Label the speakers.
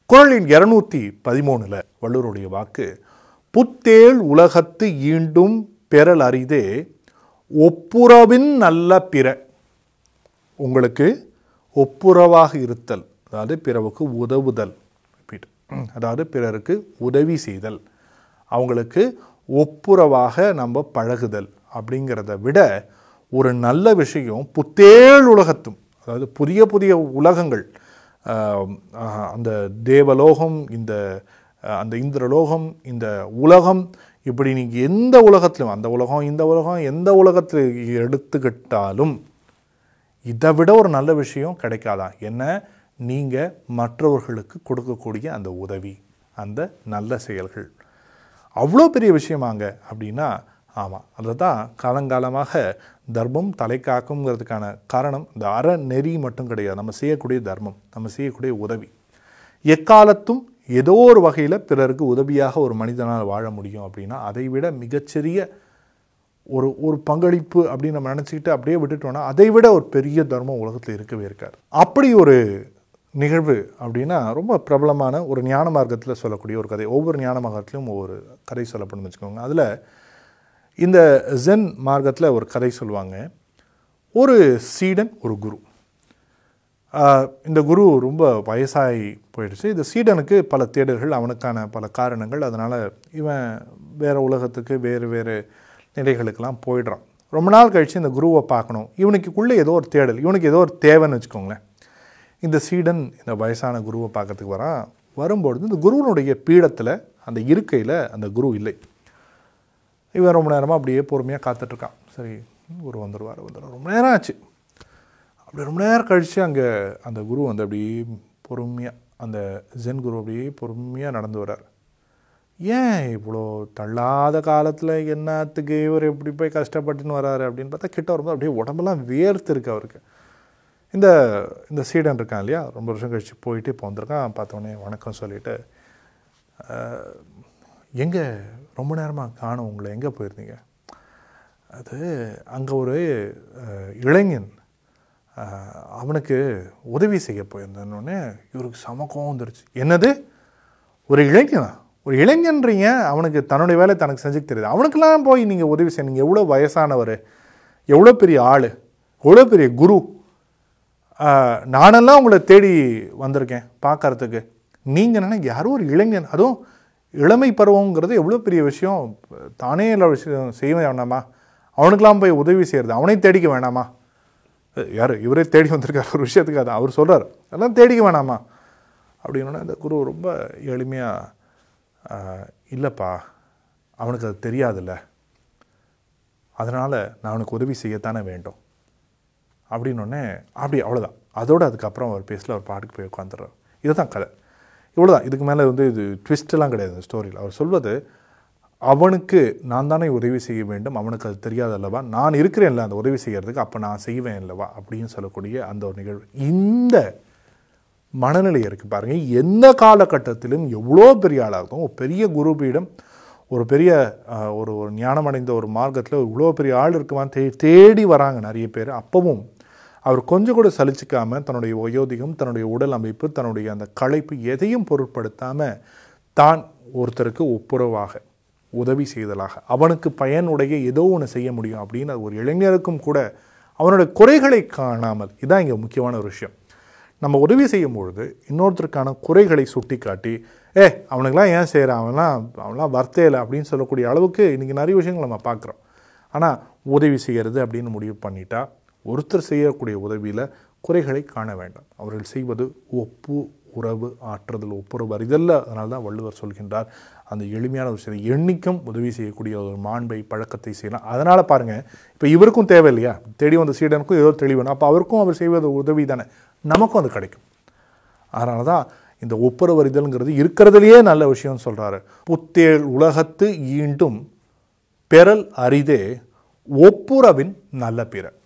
Speaker 1: குறளின் இருநூத்தி பதிமூணுல வள்ளுவருடைய வாக்கு புத்தேள் உலகத்து ஈண்டும் பெறல் அரிதே ஒப்புரவின் நல்ல பிற உங்களுக்கு ஒப்புரவாக இருத்தல் அதாவது பிறவுக்கு உதவுதல் repeat. அதாவது பிறருக்கு உதவி செய்தல் அவங்களுக்கு ஒப்புரவாக நம்ம பழகுதல் அப்படிங்கிறத விட ஒரு நல்ல விஷயம் புத்தேள் உலகத்தும் அதாவது புதிய புதிய உலகங்கள் ஆஹ், ஆஹ், அந்த தேவலோகம் இந்த ஆஹ், அந்த இந்திரலோகம் இந்த உலகம் இப்படி நீங்கள் எந்த உலகத்திலும் அந்த உலகம் இந்த உலகம் எந்த உலகத்தில் எடுத்துக்கிட்டாலும் இதை விட ஒரு நல்ல விஷயம் கிடைக்காதா என்ன நீங்கள் மற்றவர்களுக்கு கொடுக்கக்கூடிய அந்த உதவி அந்த நல்ல செயல்கள் அவ்வளோ பெரிய விஷயமாங்க அப்படின்னா ஆமாம் அதை தான் காலங்காலமாக தர்மம் தலை காக்குங்கிறதுக்கான காரணம் இந்த அற நெறி மட்டும் கிடையாது நம்ம செய்யக்கூடிய தர்மம் நம்ம செய்யக்கூடிய உதவி எக்காலத்தும் ஏதோ ஒரு வகையில் பிறருக்கு உதவியாக ஒரு மனிதனால் வாழ முடியும் அப்படின்னா அதை விட மிகச்சிறிய ஒரு ஒரு பங்களிப்பு அப்படின்னு நம்ம நினச்சிக்கிட்டு அப்படியே விட்டுட்டோம்னா அதை விட ஒரு பெரிய தர்மம் உலகத்தில் இருக்கவே இருக்காது அப்படி ஒரு நிகழ்வு அப்படின்னா ரொம்ப பிரபலமான ஒரு ஞான மார்க்கத்தில் சொல்லக்கூடிய ஒரு கதை ஒவ்வொரு ஞான மார்க்கத்திலும் ஒவ்வொரு கதை சொல்லப்படும்னு வச்சுக்கோங்க அதில் இந்த ஜென் மார்க்கத்தில் ஒரு கதை சொல்லுவாங்க ஒரு சீடன் ஒரு குரு ஆஹ் இந்த குரு ரொம்ப வயசாகி போயிடுச்சு இந்த சீடனுக்கு பல தேடல்கள் அவனுக்கான பல காரணங்கள் அதனால் இவன் வேறு உலகத்துக்கு வேறு வேறு நிலைகளுக்கெல்லாம் போயிடுறான் ரொம்ப நாள் கழித்து இந்த குருவை பார்க்கணும் இவனுக்குள்ளே ஏதோ ஒரு தேடல் இவனுக்கு ஏதோ ஒரு தேவைன்னு வச்சுக்கோங்களேன் இந்த சீடன் இந்த வயசான குருவை பார்க்கறதுக்கு வரான் வரும்பொழுது இந்த குருவனுடைய பீடத்தில் அந்த இருக்கையில் அந்த குரு இல்லை இவன் ரொம்ப நேரமாக அப்படியே பொறுமையாக காத்துட்ருக்கான் சரி குரு வந்துடுவார் வந்துடுவார் ரொம்ப நேரம் ஆச்சு அப்படி ரொம்ப நேரம் கழித்து அங்கே அந்த குரு வந்து அப்படியே பொறுமையாக அந்த ஜென் குரு அப்படியே பொறுமையாக நடந்து வர்றார் ஏன் இவ்வளோ தள்ளாத காலத்தில் என்னத்துக்கு இவர் எப்படி போய் கஷ்டப்பட்டுன்னு வராரு அப்படின்னு பார்த்தா கிட்ட வரும்போது அப்படியே உடம்பெல்லாம் வேர்த்து இருக்கு அவருக்கு இந்த இந்த சீடன் இருக்கான் இல்லையா ரொம்ப வருஷம் கழிச்சு போயிட்டு இப்போ வந்திருக்கான் பார்த்தோன்னே வணக்கம் சொல்லிட்டு எங்கே ரொம்ப நேரமாக காணும் உங்களை எங்கே போயிருந்தீங்க அது அங்கே ஒரு அஹ், இளைஞன் அஹ், அவனுக்கு உதவி செய்ய போயிருந்தோடனே இவருக்கு செம கோவம் வந்துருச்சு என்னது ஒரு இளைஞனா ஒரு இளைஞன்றீங்க அவனுக்கு தன்னுடைய வேலை தனக்கு செஞ்சுக்க தெரியுது அவனுக்கெல்லாம் போய் நீங்கள் உதவி செய்ய எவ்வளோ வயசானவர் எவ்வளோ பெரிய ஆள் எவ்வளோ பெரிய குரு ஆஹ், நானெல்லாம் உங்களை தேடி வந்திருக்கேன் பார்க்கறதுக்கு நீங்கள் என்ன யாரோ ஒரு இளைஞன் அதுவும் இளமை பருவங்கிறது எவ்வளோ பெரிய விஷயம் தானே எல்லா விஷயம் செய்ய வேணாமா அவனுக்கெல்லாம் போய் உதவி செய்கிறது அவனை தேடிக்க வேணாமா அஹ், யார் இவரே தேடி வந்திருக்கார் ஒரு விஷயத்துக்கு அதான் அவர் சொல்கிறார் அதெல்லாம் தேடிக்க வேணாமா அப்படின்னா இந்த குரு ரொம்ப எளிமையாக இல்லைப்பா அவனுக்கு அது தெரியாதுல்ல அதனால் நான் அவனுக்கு உதவி செய்யத்தானே வேண்டும் அப்படின்னொடனே அப்படி அவ்வளோதான் அதோடு அதுக்கப்புறம் அவர் பேசல அவர் பாட்டுக்கு போய் உட்காந்துடுறார் இதுதான் கதை இவ்வளோதான் இதுக்கு மேலே வந்து இது ட்விஸ்டெல்லாம் கிடையாது இந்த ஸ்டோரியில் அவர் சொல்வது அவனுக்கு நான் தானே உதவி செய்ய வேண்டும் அவனுக்கு அது தெரியாது அல்லவா நான் இருக்கிறேன்ல அந்த உதவி செய்கிறதுக்கு அப்போ நான் செய்வேன் அல்லவா அப்படின்னு சொல்லக்கூடிய அந்த ஒரு நிகழ்வு இந்த மனநிலை இருக்குது பாருங்கள் எந்த காலகட்டத்திலும் எவ்வளோ பெரிய ஆளாக இருக்கும் ஒரு பெரிய குருபீடம் ஒரு பெரிய ஆஹ், ஒரு ஒரு ஞானமடைந்த ஒரு மார்க்கத்தில் இவ்வளோ பெரிய ஆள் இருக்குமான்னு தே தேடி வராங்க நிறைய பேர் அப்பவும் அவர் கொஞ்சம் கூட சலிச்சிக்காம தன்னுடைய வயோதிகம் தன்னுடைய உடல் அமைப்பு தன்னுடைய அந்த களைப்பு எதையும் பொருட்படுத்தாமல் தான் ஒருத்தருக்கு ஒப்புரவாக உதவி செய்தலாக அவனுக்கு பயனுடைய ஏதோ ஒன்று செய்ய முடியும் அப்படின்னு அது ஒரு இளைஞருக்கும் கூட அவனோட குறைகளை காணாமல் இதான் இங்கே முக்கியமான ஒரு விஷயம் நம்ம உதவி செய்யும் பொழுது இன்னொருத்தருக்கான குறைகளை சுட்டி காட்டி ஏ அவனுக்கெல்லாம் ஏன் செய்கிறான் அவன்லாம் அவன்லாம் வர்த்தேல அப்படின்னு சொல்லக்கூடிய அளவுக்கு இன்றைக்கி நிறைய விஷயங்கள் நம்ம பார்க்குறோம் ஆனால் உதவி செய்கிறது அப்படின்னு முடிவு பண்ணிட்டா ஒருத்தர் செய்யக்கூடிய உதவியில் குறைகளை காண வேண்டாம் அவர்கள் செய்வது ஒப்பு உறவு ஆற்றுதல் ஒப்புரவு அறிதல்ல அதனால தான் வள்ளுவர் சொல்கின்றார் அந்த எளிமையான ஒரு விஷயத்தை எண்ணிக்கும் உதவி செய்யக்கூடிய ஒரு மாண்பை பழக்கத்தை செய்யலாம் அதனால் பாருங்கள் இப்போ இவருக்கும் தேவை இல்லையா தேடி வந்த சீடனுக்கும் ஏதோ தெளிவணும் அப்போ அவருக்கும் அவர் செய்வது உதவி தானே நமக்கும் அது கிடைக்கும் அதனால தான் இந்த ஒப்புரவறிதல்ங்கிறது இருக்கிறதுலையே நல்ல விஷயம்னு சொல்கிறாரு புத்தேள் உலகத்து ஈண்டும் பெறல் அரிதே ஒப்புரவின் நல்ல பிற